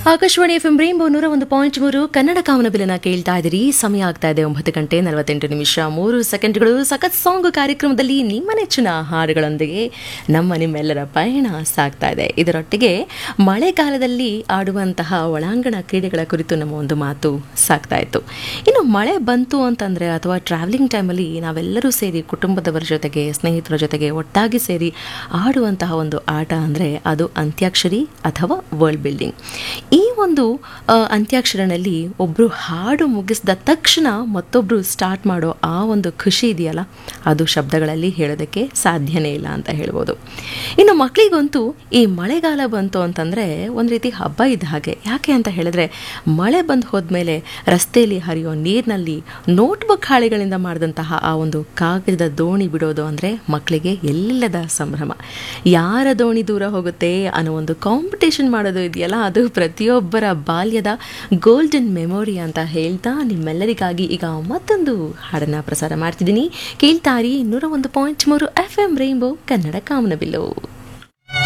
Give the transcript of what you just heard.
Akashvani F M rainbow ನೂರ ಒಂದು point ಮೂರು ಕನ್ನಡ ಕಾಮನಬಿಲನ ಕೇಳ್ತಾ ಇದ್ದೀರಿ ಸಮಯ ಆಗ್ತಾ ಇದೆ ಒಂಬತ್ತು ಗಂಟೆ ನಲವತ್ತೆಂಟು ನಿಮಿಷ ಮೂರು ಸೆಕೆಂಡ್ಗಳು ಸಖತ್ ಸಾಂಗ್ ಕಾರ್ಯಕ್ರಮದಲ್ಲಿ ನಿಮ್ಮ ನೆಚ್ಚಿನ ಹಾಡುಗಳೊಂದಿಗೆ ನಮ್ಮ ನಿಮ್ಮೆಲ್ಲರ ಪಯಣ ಸಾಗ್ತಾ ಇದೆ ಇದರೊಟ್ಟಿಗೆ ಮಳೆಗಾಲದಲ್ಲಿ ಆಡುವಂತಹ ಒಳಾಂಗಣ ಕ್ರೀಡೆಗಳ ಕುರಿತು ನಮ್ಮ ಒಂದು ಮಾತು ಸಾಗ್ತಾ ಇತ್ತು ಇನ್ನು ಮಳೆ ಬಂತು ಅಂತಂದರೆ ಅಥವಾ ಟ್ರಾವೆಲಿಂಗ್ ಟೈಮಲ್ಲಿ ನಾವೆಲ್ಲರೂ ಸೇರಿ ಕುಟುಂಬದವರ ಜೊತೆಗೆ ಸ್ನೇಹಿತರ ಜೊತೆಗೆ ಒಟ್ಟಾಗಿ ಸೇರಿ ಆಡುವಂತಹ ಒಂದು ಆಟ ಅಂದರೆ ಅದು ಅಂತ್ಯಾಕ್ಷರಿ ಅಥವಾ ವರ್ಲ್ಡ್ ಬಿಲ್ಡಿಂಗ್ ಈ ಒಂದು ಆ, ಅಂತ್ಯಾಕ್ಷರನಲ್ಲಿ ಒಬ್ಬರು ಹಾಡು ಮುಗಿಸಿದ ತಕ್ಷಣ ಮತ್ತೊಬ್ಬರು ಸ್ಟಾರ್ಟ್ ಮಾಡೋ ಆ ಒಂದು ಖುಷಿ ಇದೆಯಲ್ಲ ಅದು ಶಬ್ದಗಳಲ್ಲಿ ಹೇಳೋದಕ್ಕೆ ಸಾಧ್ಯನೇ ಇಲ್ಲ ಅಂತ ಹೇಳ್ಬೋದು ಇನ್ನು ಮಕ್ಕಳಿಗಂತೂ ಈ ಮಳೆಗಾಲ ಬಂತು ಅಂತಂದರೆ ಒಂದು ರೀತಿ ಹಬ್ಬ ಇದ್ದ ಹಾಗೆ ಯಾಕೆ ಅಂತ ಹೇಳಿದ್ರೆ ಮಳೆ ಬಂದು ಹೋದ್ಮೇಲೆ ರಸ್ತೆಯಲ್ಲಿ ಹರಿಯೋ ನೀರಿನಲ್ಲಿ ನೋಟ್ಬುಕ್ ಹಾಳೆಗಳಿಂದ ಮಾಡಿದಂತಹ ಆ ಒಂದು ಕಾಗದದ ದೋಣಿ ಬಿಡೋದು ಅಂದರೆ ಮಕ್ಕಳಿಗೆ ಎಲ್ಲಿಲ್ಲದ ಸಂಭ್ರಮ ಯಾರ ದೋಣಿ ದೂರ ಹೋಗುತ್ತೆ ಅನ್ನೋ ಒಂದು ಕಾಂಪಿಟೇಷನ್ ಮಾಡೋದು ಇದೆಯಲ್ಲ ಅದು ಪ್ರತಿಯೊಬ್ಬರ ಬಾಲ್ಯದ ಗೋಲ್ಡನ್ ಮೆಮೊರಿ ಅಂತ ಹೇಳ್ತಾ ನಿಮ್ಮೆಲ್ಲರಿಗಾಗಿ ಈಗ ಮತ್ತೊಂದು ಹಾಡನ್ನ ಪ್ರಸಾರ ಮಾಡ್ತಿದ್ದೀನಿ ಕೇಳ್ತಾರಿ ನೂರ ಒಂದು ಪಾಯಿಂಟ್ ಮೂರು ಎಫ್ ಎಂ ರೈನ್ಬೋ ಕನ್ನಡ ಕಾಮನಬಿಲ್ಲು